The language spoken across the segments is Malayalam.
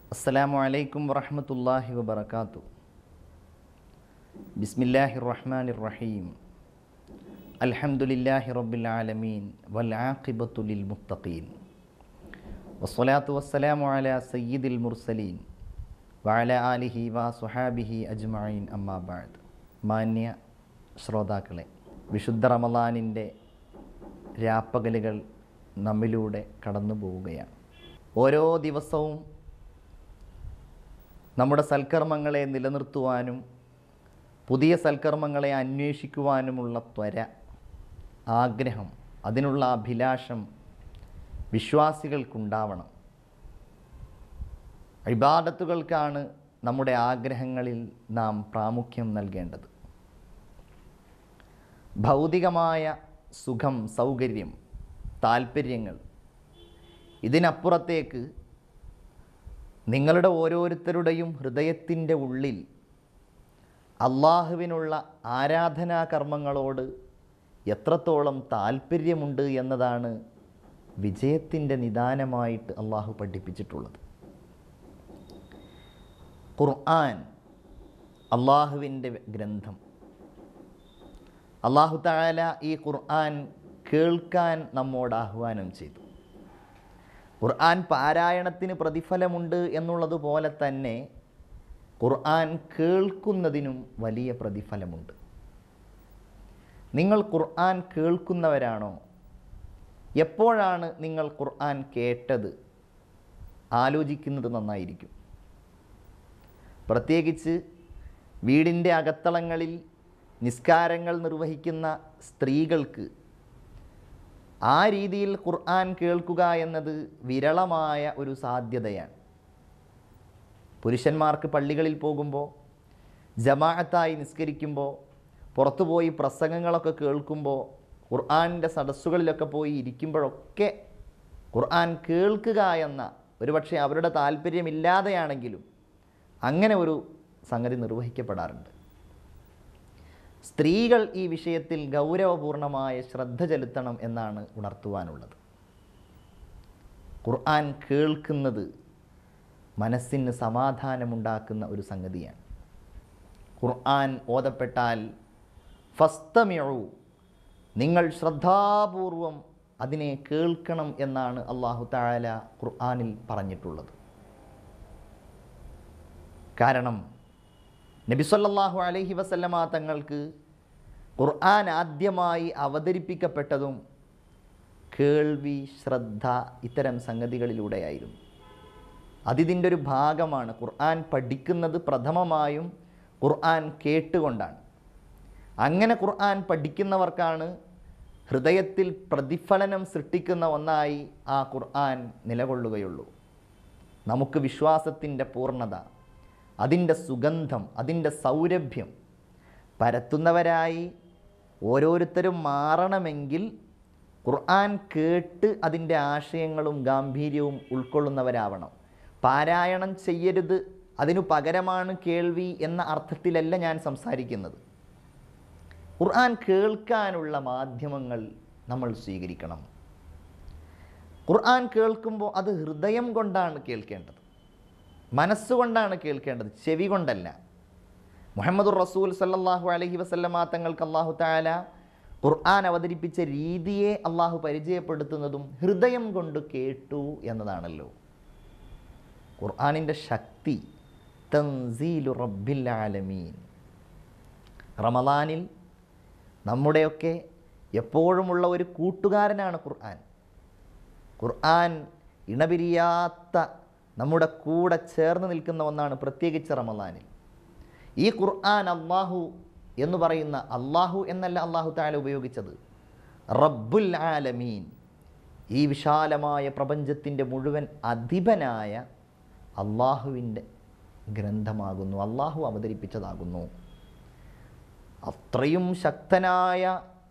അസ്സലാമു അലൈക്കും വറഹ്മത്തുള്ളാഹി വബറകാതു ബിസ്മില്ലാഹിർ റഹ്മാനിർ റഹീം അൽഹംദുലില്ലാഹി റബ്ബിൽ ആലമീൻ വൽ ആഖിബത്തു ലിൽ മുത്തഖീൻ വസ്സലാത്തു വസ്സലാമു അലാ സയ്യിദിൽ മുർസലീൻ വഅല ആലിഹി വ സുഹാബിഹി അജ്മഈൻ അമ്മാ ബഅദ് മാന്യ ശ്രോതാക്കളെ വിശുദ്ധ റമളാനിൻ്റെ രാപ്പകലുകൾ നമ്മിലൂടെ കടന്നു പോവുകയാണ് ഓരോ ദിവസവും നമ്മുടെ സൽക്കർമ്മങ്ങളെ നിലനിർത്തുവാനും പുതിയ സൽക്കർമ്മങ്ങളെ അന്വേഷിക്കുവാനുമുള്ള ത്വര ആഗ്രഹം അതിനുള്ള അഭിലാഷം വിശ്വാസികൾക്കുണ്ടാവണം ഇബാദത്തുകൾക്കാണ് നമ്മുടെ ആഗ്രഹങ്ങളിൽ നാം പ്രാമുഖ്യം നൽകേണ്ടത് ഭൗതികമായ സുഖം സൗകര്യം താല്പര്യങ്ങൾ ഇതിനപ്പുറത്തേക്ക് നിങ്ങളുടെ ഓരോരുത്തരുടെയും ഹൃദയത്തിൻ്റെ ഉള്ളിൽ അള്ളാഹുവിനുള്ള ആരാധനാ കർമ്മങ്ങളോട് എത്രത്തോളം താല്പര്യമുണ്ട് എന്നതാണ് വിജയത്തിൻ്റെ നിദാനമായിട്ട് അള്ളാഹു പഠിപ്പിച്ചിട്ടുള്ളത് ഖുർആൻ അള്ളാഹുവിൻ്റെ ഗ്രന്ഥം അള്ളാഹു താല ഈ ഖുർആൻ കേൾക്കാൻ നമ്മോട് ആഹ്വാനം ചെയ്തു ഖുർആൻ പാരായണത്തിന് പ്രതിഫലമുണ്ട് എന്നുള്ളതുപോലെ തന്നെ ഖുർആൻ കേൾക്കുന്നതിനും വലിയ പ്രതിഫലമുണ്ട് നിങ്ങൾ ഖുർആൻ കേൾക്കുന്നവരാണോ എപ്പോഴാണ് നിങ്ങൾ ഖുർആൻ കേട്ടത് ആലോചിക്കുന്നത് നന്നായിരിക്കും പ്രത്യേകിച്ച് വീടിൻ്റെ അകത്തളങ്ങളിൽ നിസ്കാരങ്ങൾ നിർവഹിക്കുന്ന സ്ത്രീകൾക്ക് ആ രീതിയിൽ ഖുർആൻ കേൾക്കുക എന്നത് വിരളമായ ഒരു സാധ്യതയാണ് പുരുഷന്മാർക്ക് പള്ളികളിൽ പോകുമ്പോൾ ജമാഅത്തായി നിസ്കരിക്കുമ്പോൾ പുറത്തുപോയി പ്രസംഗങ്ങളൊക്കെ കേൾക്കുമ്പോൾ ഖുർആാനിൻ്റെ സദസ്സുകളിലൊക്കെ പോയി ഇരിക്കുമ്പോഴൊക്കെ ഖുർആൻ കേൾക്കുക എന്ന ഒരുപക്ഷെ അവരുടെ താല്പര്യമില്ലാതെയാണെങ്കിലും അങ്ങനെ ഒരു സംഗതി നിർവഹിക്കപ്പെടാറുണ്ട് സ്ത്രീകൾ ഈ വിഷയത്തിൽ ഗൗരവപൂർണമായ ശ്രദ്ധ ചെലുത്തണം എന്നാണ് ഉണർത്തുവാനുള്ളത് ഖുർആൻ കേൾക്കുന്നത് മനസ്സിന് സമാധാനമുണ്ടാക്കുന്ന ഒരു സംഗതിയാണ് ഖുർആൻ ഓതപ്പെട്ടാൽ ഫസ്തമിഴു നിങ്ങൾ ശ്രദ്ധാപൂർവം അതിനെ കേൾക്കണം എന്നാണ് അള്ളാഹു താല ഖുർആനിൽ പറഞ്ഞിട്ടുള്ളത് കാരണം നബി സല്ലല്ലാഹു അലൈഹി വസല്ലമ തങ്ങൾക്ക് ഖുർആൻ ആദ്യമായി അവതരിപ്പിക്കപ്പെട്ടതും കേൾവി ശ്രദ്ധ ഇത്തരം സംഗതികളിലൂടെയായിരുന്നു അതിതിൻ്റെ ഒരു ഭാഗമാണ് ഖുർആൻ പഠിക്കുന്നത് പ്രഥമമായും ഖുർആൻ കേട്ടുകൊണ്ടാണ് അങ്ങനെ ഖുർആൻ പഠിക്കുന്നവർക്കാണ് ഹൃദയത്തിൽ പ്രതിഫലനം സൃഷ്ടിക്കുന്ന ഒന്നായി ആ ഖുർആൻ നിലകൊള്ളുകയുള്ളൂ നമുക്ക് വിശ്വാസത്തിൻ്റെ പൂർണ്ണത അതിൻ്റെ സുഗന്ധം അതിൻ്റെ സൗരഭ്യം പരത്തുന്നവരായി ഓരോരുത്തരും മാറണമെങ്കിൽ ഖുർആൻ കേട്ട് അതിൻ്റെ ആശയങ്ങളും ഗാംഭീര്യവും ഉൾക്കൊള്ളുന്നവരാവണം പാരായണം ചെയ്യരുത് അതിനു പകരമാണ് കേൾവി എന്ന അർത്ഥത്തിലല്ല ഞാൻ സംസാരിക്കുന്നത് ഖുർആൻ കേൾക്കാനുള്ള മാധ്യമങ്ങൾ നമ്മൾ സ്വീകരിക്കണം ഖുർആൻ കേൾക്കുമ്പോൾ അത് ഹൃദയം കൊണ്ടാണ് കേൾക്കേണ്ടത് മനസ്സുകൊണ്ടാണ് കേൾക്കേണ്ടത് ചെവി കൊണ്ടല്ല മുഹമ്മദുർ റസൂൽ സല്ലല്ലാഹു അലൈഹി വസല്ലമ തങ്ങൾക്ക് അള്ളാഹു താല ഖുർആൻ അവതരിപ്പിച്ച രീതിയെ അള്ളാഹു പരിചയപ്പെടുത്തുന്നതും ഹൃദയം കൊണ്ട് കേട്ടു എന്നതാണല്ലോ ഖുർആനിൻ്റെ ശക്തി തൻസീലു റബ്ബിൽ ആലമീൻ റമദാനിൽ നമ്മുടെയൊക്കെ എപ്പോഴുമുള്ള ഒരു കൂട്ടുകാരനാണ് ഖുർആൻ ഖുർആൻ ഇണപിരിയാത്ത നമ്മുടെ കൂടെ ചേർന്ന് നിൽക്കുന്ന ഒന്നാണ് പ്രത്യേകിച്ച് റമദാനിൽ ഈ ഖുർആൻ അള്ളാഹു എന്ന് പറയുന്ന അള്ളാഹു എന്നല്ല അള്ളാഹു താല ഉപയോഗിച്ചത് റബ്ബുൽ ആലമീൻ ഈ വിശാലമായ പ്രപഞ്ചത്തിൻ്റെ മുഴുവൻ അധിപനായ അള്ളാഹുവിൻ്റെ ഗ്രന്ഥമാകുന്നു അള്ളാഹു അവതരിപ്പിച്ചതാകുന്നു അത്രയും ശക്തനായ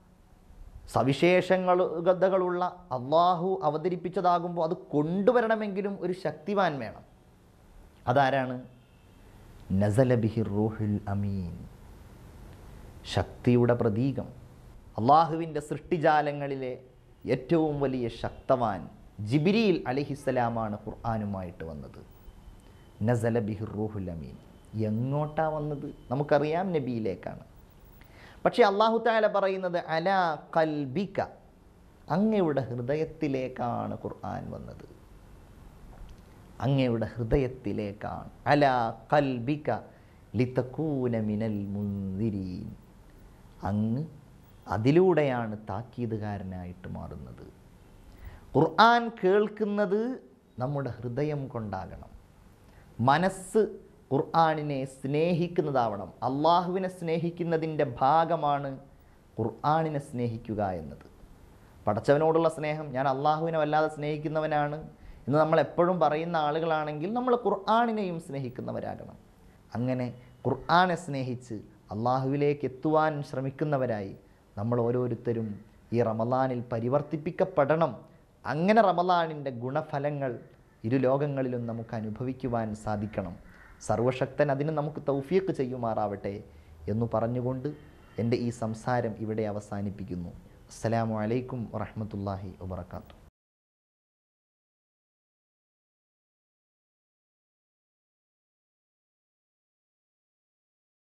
സവിശേഷങ്ങളുള്ള അള്ളാഹു അവതരിപ്പിച്ചതാകുമ്പോൾ അത് കൊണ്ടുവരണമെങ്കിലും ഒരു ശക്തിവാൻ വേണം അതാരാണ് നസലബിഹിർ റൂഹുൽ അമീൻ ശക്തിയുടെ പ്രതീകം അള്ളാഹുവിൻ്റെ സൃഷ്ടിജാലങ്ങളിലെ ഏറ്റവും വലിയ ശക്തവാൻ ജിബിരിയിൽ അലിഹിസ്സലാമാണ് ഖുർആാനുമായിട്ട് വന്നത് നസല ബിഹിർ റൂഹുൽ അമീൻ എങ്ങോട്ടാ വന്നത് നമുക്കറിയാം നബിയിലേക്കാണ് പക്ഷേ അള്ളാഹു താല പറയുന്നത് അല കൽബിക അങ്ങയുടെ ഹൃദയത്തിലേക്കാണ് ഖുർആൻ വന്നത് അങ്ങയുടെ ഹൃദയത്തിലേക്കാണ് അല കൽബിക ലിതക്കൂന മിനൽ മുന്തിരീൻ അങ്ങ് അതിലൂടെയാണ് താക്കീതുകാരനായിട്ട് മാറുന്നത് ഖുർആൻ കേൾക്കുന്നത് നമ്മുടെ ഹൃദയം കൊണ്ടാകണം മനസ്സ് ഖുർആാനിനെ സ്നേഹിക്കുന്നതാവണം അള്ളാഹുവിനെ സ്നേഹിക്കുന്നതിൻ്റെ ഭാഗമാണ് ഖുർആാനിനെ സ്നേഹിക്കുക എന്നത് പടച്ചവനോടുള്ള സ്നേഹം ഞാൻ അള്ളാഹുവിനെ വല്ലാതെ സ്നേഹിക്കുന്നവനാണ് എന്ന് നമ്മൾ എപ്പോഴും പറയുന്ന ആളുകളാണെങ്കിൽ നമ്മൾ ഖുർആാനിനെയും സ്നേഹിക്കുന്നവരാകണം അങ്ങനെ ഖുർആനെ സ്നേഹിച്ച് അള്ളാഹുവിലേക്ക് എത്തുവാൻ ശ്രമിക്കുന്നവരായി നമ്മൾ ഓരോരുത്തരും ഈ റമലാനിൽ പരിവർത്തിപ്പിക്കപ്പെടണം അങ്ങനെ റമലാനിൻ്റെ ഗുണഫലങ്ങൾ ഇരു ലോകങ്ങളിലും നമുക്ക് അനുഭവിക്കുവാൻ സാധിക്കണം സർവശക്തൻ അതിന് നമുക്ക് തൗഫീഖ് ചെയ്യുമാറാവട്ടെ എന്നു പറഞ്ഞുകൊണ്ട് എൻ്റെ ഈ സംസാരം ഇവിടെ അവസാനിപ്പിക്കുന്നു അസ്സലാമു അലൈക്കും വറഹ്മത്തുള്ളാഹി വബർക്കാത്തു